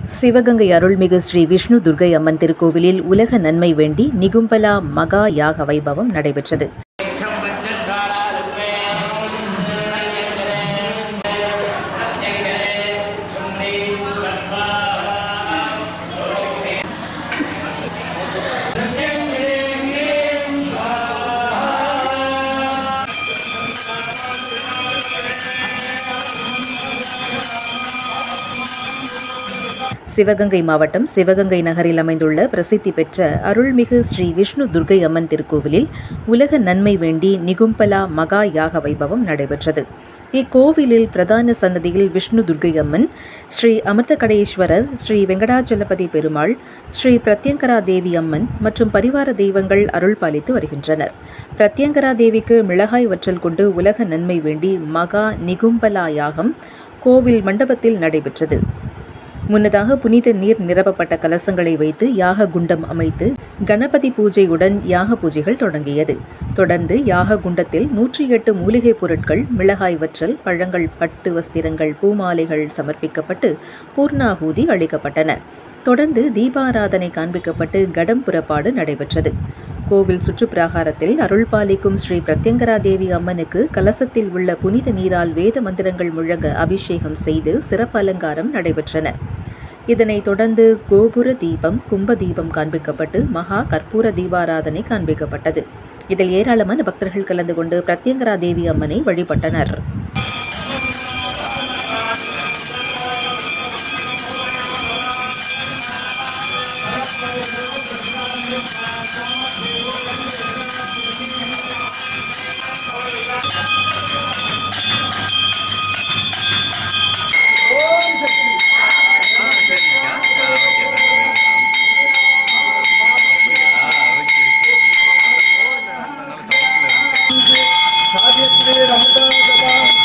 சிவகங்கை அருள்மிகு ஸ்ரீ விஷ்ணு துர்க்கை அம்மன் திருக்கோவிலில் உலக நன்மை வேண்டி நிகும்பலா மகா யாக வைபவம் நடைபெற்றது சிவகங்கை மாவட்டம் சிவகங்கை நகரில் அமைந்துள்ள பிரசித்தி பெற்ற அருள்மிகு ஸ்ரீ விஷ்ணு துர்க்கை அம்மன் திருக்கோவிலில் உலக நன்மை வேண்டி நிகும்பலா மகா யாக வைபவம் நடைபெற்றது இக்கோவிலில் பிரதான சன்னதியில் விஷ்ணு துர்க்கை அம்மன் ஸ்ரீ அமிர்தகடேஸ்வரர் ஸ்ரீ வெங்கடாச்சலபதி பெருமாள் ஸ்ரீ பிரத்யங்கரா தேவி அம்மன் மற்றும் பரிவார தெய்வங்கள் அருள் பாலித்து வருகின்றனர் பிரத்யங்கரா தேவிக்கு மிளகாய் வற்றல் கொண்டு உலக நன்மை வேண்டி மகா நிகும்பலா யாகம் கோவில் மண்டபத்தில் நடைபெற்றது முன்னதாக புனித நீர் நிரப்பப்பட்ட கலசங்களை வைத்து யாக குண்டம் அமைத்து கணபதி பூஜையுடன் யாக பூஜைகள் தொடங்கியது தொடர்ந்து யாக குண்டத்தில் நூற்றி எட்டு மூலிகைப் பொருட்கள் மிளகாய் வற்றல் பழங்கள் பட்டு வஸ்திரங்கள் பூமாலைகள் சமர்ப்பிக்கப்பட்டு பூர்ணாகூதி அளிக்கப்பட்டன தொடர்ந்து தீபாராதனை காண்பிக்கப்பட்டு கடம் புறப்பாடு நடைபெற்றது கோவில் சுற்றுப்பிராகாரத்தில் அருள் பாலிக்கும் ஸ்ரீ பிரத்யங்கரா தேவி அம்மனுக்கு கலசத்தில் உள்ள புனித நீரால் வேத மந்திரங்கள் முழங்க அபிஷேகம் செய்து சிறப்பு அலங்காரம் நடைபெற்றன இதனைத் தொடர்ந்து கோபுர தீபம் கும்ப தீபம் காண்பிக்கப்பட்டு மகா கற்பூர தீபாராதனை காண்பிக்கப்பட்டது இதில் ஏராளமான பக்தர்கள் கலந்து கொண்டு பிரத்யங்கரா தேவி அம்மனை வழிபட்டனர் சாத்தியத்திலே ரமதா சதா